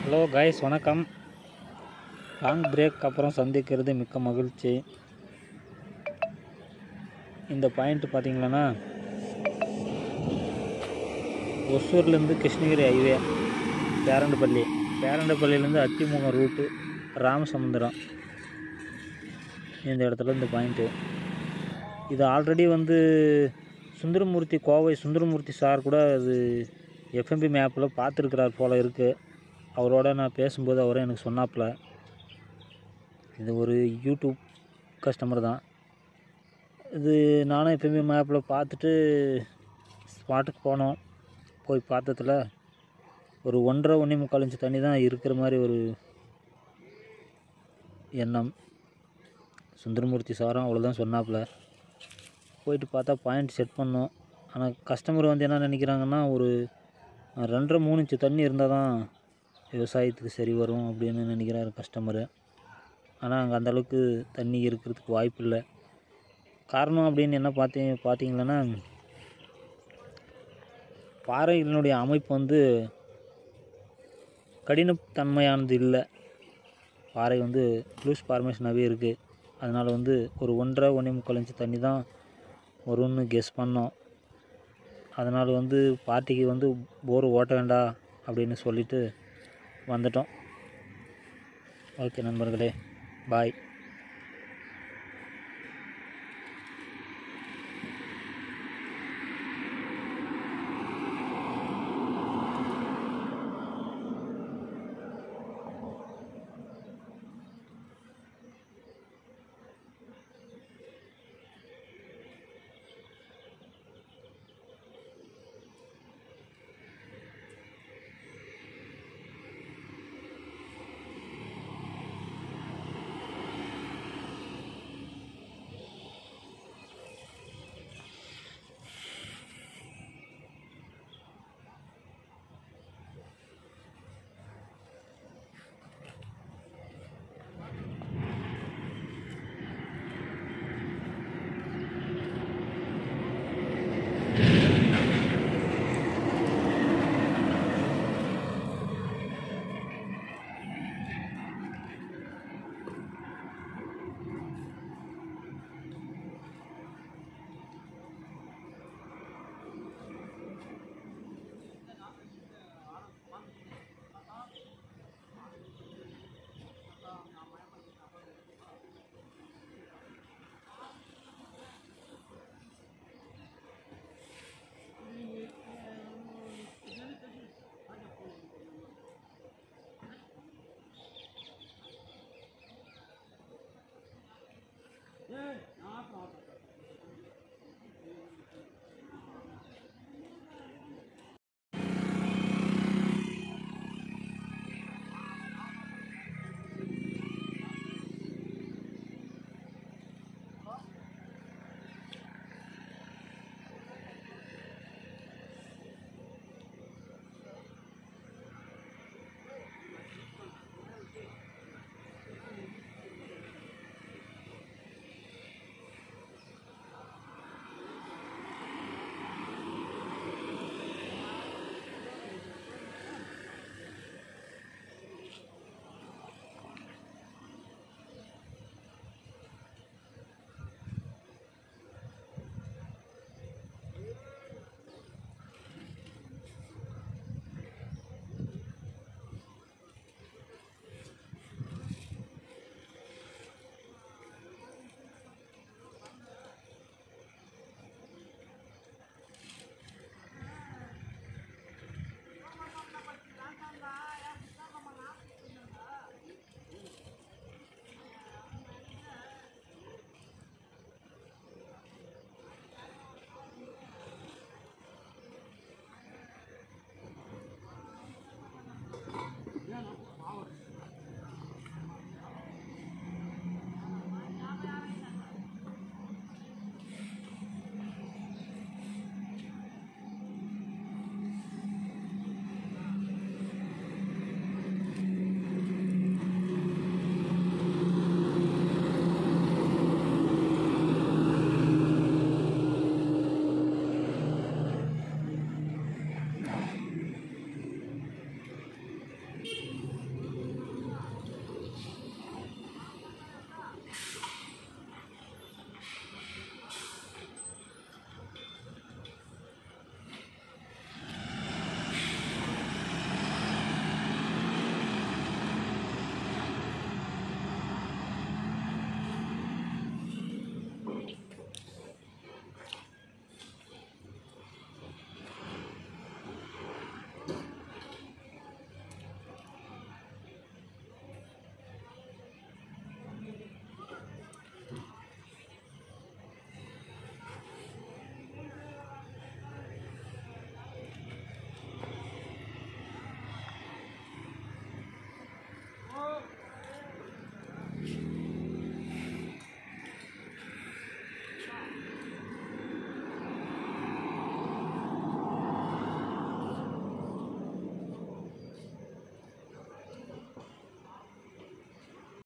hello guys வணக்கம் long break அப்புறம் சந்திக்கிறது மிக்க மகிழ்ச்சி இந்த பாயிண்ட் பார்த்தீங்களன்னா ஒசூர்லேருந்து கிருஷ்ணகிரி ஹைவே பேரண்டப்பள்ளி பேரண்டப்பள்ளியிலேருந்து அத்திமுகம் ரூட்டு ராமசமுத்திரம் இந்த இடத்துல இந்த பாயிண்ட்டு இது ஆல்ரெடி வந்து சுந்தரமூர்த்தி கோவை சுந்தரமூர்த்தி சார் கூட அது எஃப்எம்பி மேப்பில் பார்த்துருக்கிறார் போல் இருக்குது அவரோட நான் பேசும்போது அவரும் எனக்கு சொன்னாப்புல இது ஒரு யூடியூப் கஸ்டமர் தான் இது நானும் எஃப்எம்பி மேப்பில் பார்த்துட்டு ஸ்பாட்டுக்கு போனோம் போய் பார்த்ததுல ஒரு ஒன்றரை ஒன்றே முக்கால் இன்ச்சு தண்ணி தான் இருக்கிற மாதிரி ஒரு எண்ணம் சுந்தரமூர்த்தி சாரும் அவ்வளோதான் சொன்னாப்புல போயிட்டு பார்த்தா பாயிண்ட் செட் பண்ணோம் ஆனால் கஸ்டமர் வந்து என்ன நினைக்கிறாங்கன்னா ஒரு ரெண்டரை மூணு இன்ச்சு தண்ணி இருந்தால் தான் விவசாயத்துக்கு சரி வரும் அப்படின்னு நினைக்கிறாரு கஸ்டமரு ஆனால் அங்கே அந்தளவுக்கு தண்ணி இருக்கிறதுக்கு வாய்ப்பு இல்லை காரணம் அப்படின்னு என்ன பார்த்தீங்க பார்த்தீங்களன்னா பாறைகளினுடைய அமைப்பு வந்து கடினத்தன்மையானது இல்லை பாறை வந்து லூஸ் ஃபார்மேஷனாகவே இருக்குது அதனால் வந்து ஒரு ஒன்றரை ஒன்றே முக்கால் இன்ச்சு தண்ணி தான் வரும்னு கெஸ் பண்ணோம் அதனால் வந்து பார்ட்டிக்கு வந்து போர் ஓட்ட வேண்டாம் அப்படின்னு சொல்லிட்டு வந்துட்டோம் ஓகே நண்பர்களே பாய்